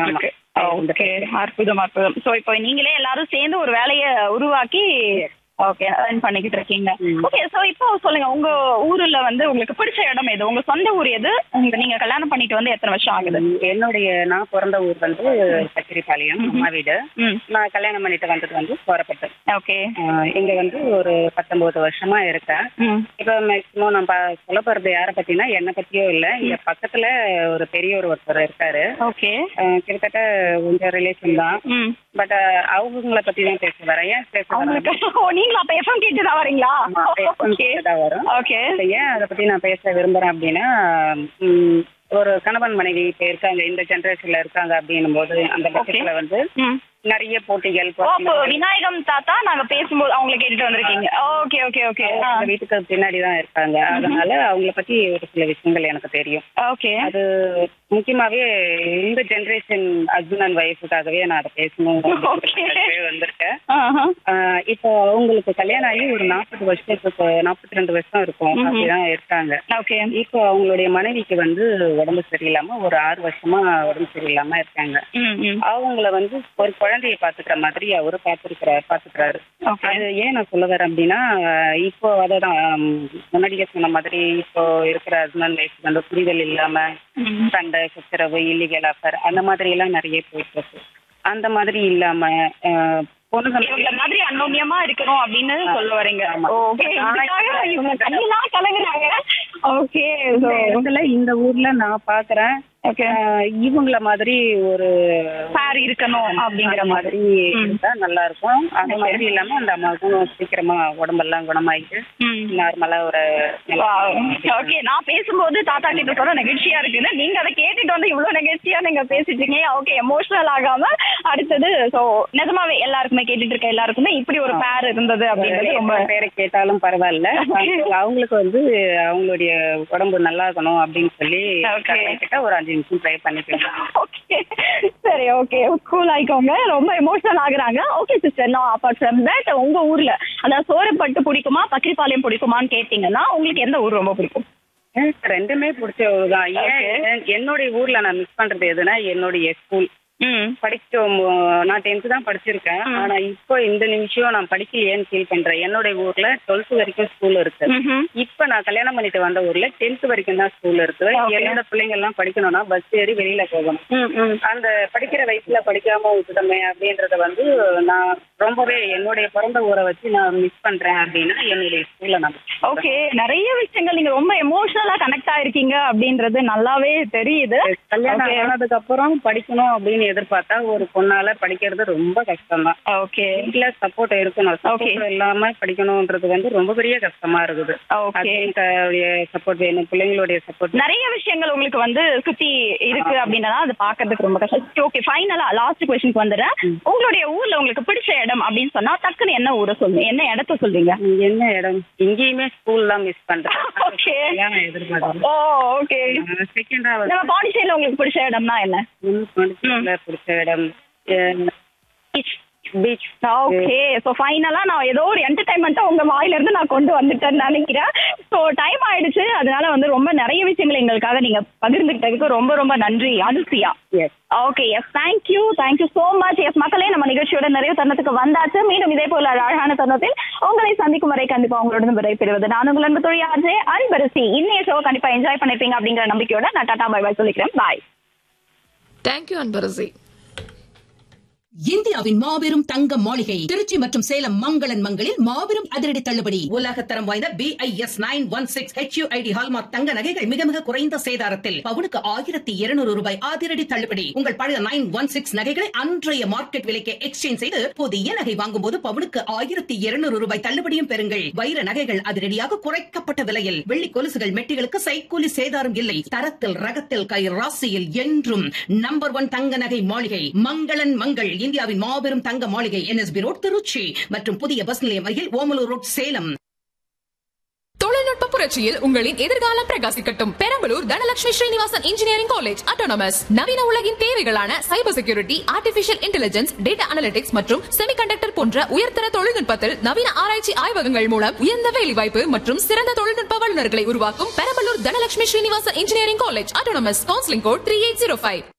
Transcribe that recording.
இருக்கு ஆமா. ஓகே அற்புதம் அற்புதம் சோ இப்போ நீங்களே எல்லாரும் சேர்ந்து ஒரு வேலையை உருவாக்கி ஓகே ரன் பண்ணிக்கிட்டு இருக்கீங்க ம். ஓகே சோ இப்போ சொல்லுங்க உங்க ஊர்ல வந்து உங்களுக்கு பிடிச்ச இடம் எது உங்க சொந்த ஊர் எது உங்க நீங்க கல்யாணம் பண்ணிட்டு வந்து எத்தனை வருஷம் ஆகுது என்னுடைய நான் பிறந்த ஊர் வந்து சக்கிரிப்பாளையம் அம்மா வீடு ம் நான் கல்யாணம் பண்ணிட்டு வந்தது வந்து கோரப்பட்டு ஓகே ஆஹ் இங்க வந்து ஒரு பத்தொன்பது வருஷமா இருக்கேன் ம் இப்போ மேக்சிமம் நம்ம சொல்ல போறது யாரை பத்தினா என்னை பத்தியோ இல்ல இங்க பக்கத்துல ஒரு பெரியவர் ஒருத்தர் இருக்காரு ஓகே ஆஹ் கிட்டத்தட்ட கொஞ்சம் ரிலேஷன் தான் ம் பட் அவங்கள பத்தி தான் பேச வரேன் ஏன் பேச வரேன் அவங்களுக்கு ஓ நீங்களும் அப்ப எஃப்எம் கேட்டு தான் வரீங்களா ஆமா, எப்பவும் ஓகே தான் வரும் ஓகே இப்ப ஏன் அதை பத்தி நான் பேச விரும்புறேன் அப்படின்னா ம், ஒரு கணவன் மனைவி இப்ப இருக்காங்க இந்த ஜெனரேஷன்ல இருக்காங்க அப்படின்னும் போது அந்த பட்சத்துல வந்து ம் நிறைய போட்டிகள் ஓ அப்போ விநாயகம் தாத்தா நாங்க பேசும்போது அவங்களை கேட்டுட்டு வந்திருக்கீங்க ஓகே ஓகே ஓகே அவங்க வீட்டுக்கு பின்னாடி தான் இருக்காங்க அதனால அவங்கள பத்தி ஒரு சில விஷயங்கள் எனக்கு தெரியும் ஓகே அது முக்கியமாவே இந்த ஜெனரேஷன் ஹஸ்பண்ட் அண்ட் ஒய்ஃபுக்காகவே நான் அதை பேசணும் Okay. வந்திருக்கேன் ஆஹா. ஆஹ் இப்போ அவங்களுக்கு கல்யாணம் ஆகி ஒரு நாற்பது வருஷத்துக்கு நாற்பத்தி ரெண்டு வருஷம் இருக்கும் ம்ஹும். அப்படிதான் இருக்காங்க ஓகே இப்போ அவங்களுடைய மனைவிக்கு வந்து உடம்பு சரியில்லாம ஒரு ஆறு வருஷமா உடம்பு சரியில்லாம இருக்காங்க ம் ம் அவங்கள வந்து ஒரு குழந்தைய பாத்துக்கிற மாதிரி அவரு பாத்துருக்கிறாரு பாத்துக்கிறாரு ஓகே அது ஏன் நான் சொல்ல வரேன் அப்படின்னா இப்போ அதான் முன்னாடியே சொன்ன மாதிரி இப்போ இருக்கிற ஹஸ்பண்ட் ஒய்ஃப் வந்து புரிதல் இல்லாம ம் சண்டை சச்சரவு இல்லீகல் அஃபர் அந்த மாதிரி எல்லாம் நிறைய போயிட்டு இருக்கு அந்த மாதிரி இல்லாம அஹ், பொண்ணுங்க இவங்கள மாதிரி அன்னோன்யமா இருக்கணும் அப்படின்னு சொல்ல வரீங்க ஆமா. ஓகே இதுக்காக இவங்க கண்ணெல்லாம் கலங்குறாங்க ஓகே இந்த இடத்துல இந்த ஊர்ல நான் பாக்குறேன் ஓகே அஹ், இவங்கள மாதிரி ஒரு சார் இருக்கணும் அப்படிங்கிற அந்த மாதிரி மாதிரி ம். இருந்தா நல்லா இருக்கும் அந்த மாதிரி இல்லாம அந்த அம்மாவுக்கும் சீக்கிரமா உடம்பெல்லாம் குணமாயிட்டு ம் நார்மலா ஒரு ஓகே நான் பேசும்போது தாத்தா கிட்ட சொல்ல நெகிழ்ச்சியா இருக்குன்னு நீங்க அதை கேட்டுட்டு வந்து இவ்வளவு நெகிழ்ச்சியா நீங்க பேசிட்டு இருக்கீங்க ஓகே எமோஷனல் ஆகாம அடுத்தது சோ நிஜமாவே எல்லாருக்குமே கேட்டுட்டு இருக்க எல்லாருக்குமே இப்படி ஒரு பேர் இருந்தது அப்படின்றது ரொம்ப எத்தனை பேரை கேட்டாலும் பரவாயில்ல அவங்களுக்கு வந்து அவங்களுடைய உடம்பு நல்லா இருக்கணும் அப்படின்னு சொல்லி Okay. கிட்ட ஒரு அஞ்சு நிமிஷம் ட்ரை பண்ணிக்கலாம் ஓகே சரி ஓகே கூல் ஆயிக்கோங்க ரொம்ப எமோஷனல் ஆகுறாங்க ஓகே சிஸ்டர் நான் அப்பார்ட் ஃப்ரம் தட் உங்க ஊர்ல அதாவது சோரப்பட்டு பிடிக்குமா பக்கிரிப்பாளையம் பிடிக்குமான்னு கேட்டீங்கன்னா உங்களுக்கு எந்த ஊர் ரொம்ப பிடிக்கும் எனக்கு ரெண்டுமே பிடிச்ச ஊர் தான் ஏன் Okay. ஏன் என்னுடைய ஊர்ல நான் மிஸ் பண்றது எதுனா என்னுடைய ஸ்கூல் ம் படிச்சோம் நான் டென்த்து தான் படிச்சிருக்கேன் ம். ஆனா இப்போ இந்த நிமிஷம் நான் படிக்கலையேன்னு ஃபீல் பண்றேன் என்னுடைய ஊர்ல டுவெல்த் வரைக்கும் ஸ்கூல் இருக்கு ம்ஹும். இப்ப நான் கல்யாணம் பண்ணிட்டு வந்த ஊர்ல டென்த் வரைக்கும் தான் ஸ்கூல் இருக்கு Okay. என்னோட பிள்ளைங்க எல்லாம் படிக்கணும்னா பஸ் ஏறி வெளியில போகணும் ம் ம் அந்த படிக்கிற வயசுல படிக்காம விட்டுட்டோமே அப்படின்றத வந்து நான் ரொம்பவே என்னுடைய பிறந்த ஊரை வச்சு நான் மிஸ் பண்றேன் அப்படின்னா என்னுடைய ஸ்கூல்ல நான் miss பண்றேன். ஓகே நிறைய விஷயங்கள் நீங்க ரொம்ப எமோஷனலா கனெக்ட் ஆயிருக்கீங்க அப்படின்றது நல்லாவே தெரியுது கல்யாணம் Okay. ஆனதுக்கு அப்புறம் படிக்கணும் அப்படின்னு எதிர்பார்த்தா ஒரு பொண்ணால படிக்கிறது ரொம்ப கஷ்டம் தான் ஓகே வீட்டுல சப்போர்ட் இருக்கணும் Okay. சப்போர்ட் இல்லாம படிக்கணும்ன்றது வந்து ரொம்ப பெரிய கஷ்டமா இருக்குது ஓகே ஹஸ்பண்டுடைய சப்போர்ட் வேணும் பிள்ளைங்களுடைய சப்போர்ட் நிறைய விஷயங்கள் உங்களுக்கு வந்து சுத்தி இருக்கு அப்படின்னா அது பாக்குறதுக்கு ரொம்ப கஷ்டம் ஓகே ஃபைனலா லாஸ்ட் கொஸ்டினுக்கு வந்துடுறேன் உங்களுடைய ஊர்ல உங்களுக்கு பிடிச்ச இடம் அப்படின்னு சொன்னா டக்குன்னு என்ன ஊரை சொல்லுங்க என்ன இடத்த சொல்வீங்க என்ன இடம் இங்கேயுமே ஸ்கூல் தான் மிஸ் பண்றேன் Okay. கல்யாணம் எதிர்பார்க்கறேன் ஓ ஓகே செகண்டா வந்து நம்ம பாண்டிச்சேரியில உங்களுக்கு பிடிச்ச இடம்னா என்ன பாண்டிச்சேரியில பிடிச்ச இடம் பீச் ஓகே சோ ஃபைனலா நான் ஏதோ ஒரு என்டர்டைன்மெண்ட்டா உங்க வாயில இருந்து நான் கொண்டு வந்துட்டேன்னு நினைக்கிறேன் சோ டைம் ஆயிடுச்சு அதனால வந்து ரொம்ப நிறைய விஷயங்கள் எங்களுக்காக நீங்க பகிர்ந்துகிட்டதுக்கு ரொம்ப ரொம்ப நன்றி Anusiya yes okay yes thank you thank you so much yes மக்களே நம்ம நிகழ்ச்சியோட நிறைய தருணத்துக்கு வந்தாச்சு மீண்டும் இதே போல அழகான தருணத்தில் உங்களை சந்திக்கும் வரை கண்டிப்பா உங்களுடன் விடைபெறுவது நான் உங்கள் அன்பு தொழில் ஆஜே அன்பரசி இன்னைய ஷோ கண்டிப்பா என்ஜாய் பண்ணிருப்பீங்க அப்படிங்கிற நம்பிக்கையோட நான் டாடா பை பை சொல்லிக்கிறேன் பாய் தேங்க்யூ அன்பரசி இந்தியாவின் மாபெரும் தங்க மாளிகை திருச்சி மற்றும் சேலம் மங்களன் மங்களில் மாபெரும் அதிரடி தள்ளுபடி உலகத்தரம் வாய்ந்த B I S nine one six HUID hallmark தங்க நகைகள் மிக மிக குறைந்த சேதாரத்தில் பவுனுக்கு ஆயிரத்தி இருநூறு ரூபாய் அதிரடி தள்ளுபடி உங்கள் பழைய நைன் ஒன் சிக்ஸ் நகைகளை அன்றைய மார்க்கெட் விலைக்கு எக்ஸ்சேஞ்ச் செய்து புதிய நகை வாங்கும் போது பவுனுக்கு ஆயிரத்தி இருநூறு ரூபாய் தள்ளுபடியும் பெறுங்கள் வைர நகைகள் அதிரடியாக குறைக்கப்பட்ட விலையில் வெள்ளி கொலுசுகள் மெட்டிகளுக்கு சைக்கூலி சேதாரம் இல்லை தரத்தில் ரகத்தில் கை ராசியில் என்றும் நம்பர் ஒன் தங்க நகை மாளிகை மங்களன் மங்கள் இந்தியாவின் மாபெரும் தங்க மாளிகை என்எஸ்பி ரோட் திருச்சி மற்றும் புதிய பஸ் நிலையம் அருகில் ஓமலூர் ரோட் சேலம் தொழில்நுட்ப புரட்சியில் உங்களின் எதிர்காலம் பிரகாசிக்கட்டும் Perambalur Dhanalakshmi Srinivasan engineering college autonomous நவீன உலகின் தேவைகளான cyber security artificial intelligence data analytics மற்றும் செமிகண்டக்டர் போன்ற உயர்தர தொழில்நுட்பத்தில் நவீன ஆராய்ச்சி ஆய்வகங்கள் மூலம் உயர்ந்த வேலைவாய்ப்பு மற்றும் சிறந்த தொழில்நுட்ப வல்லுநர்களை உருவாக்கும் Perambalur Dhanalakshmi Srinivasan engineering college autonomous counselling code three eight zero five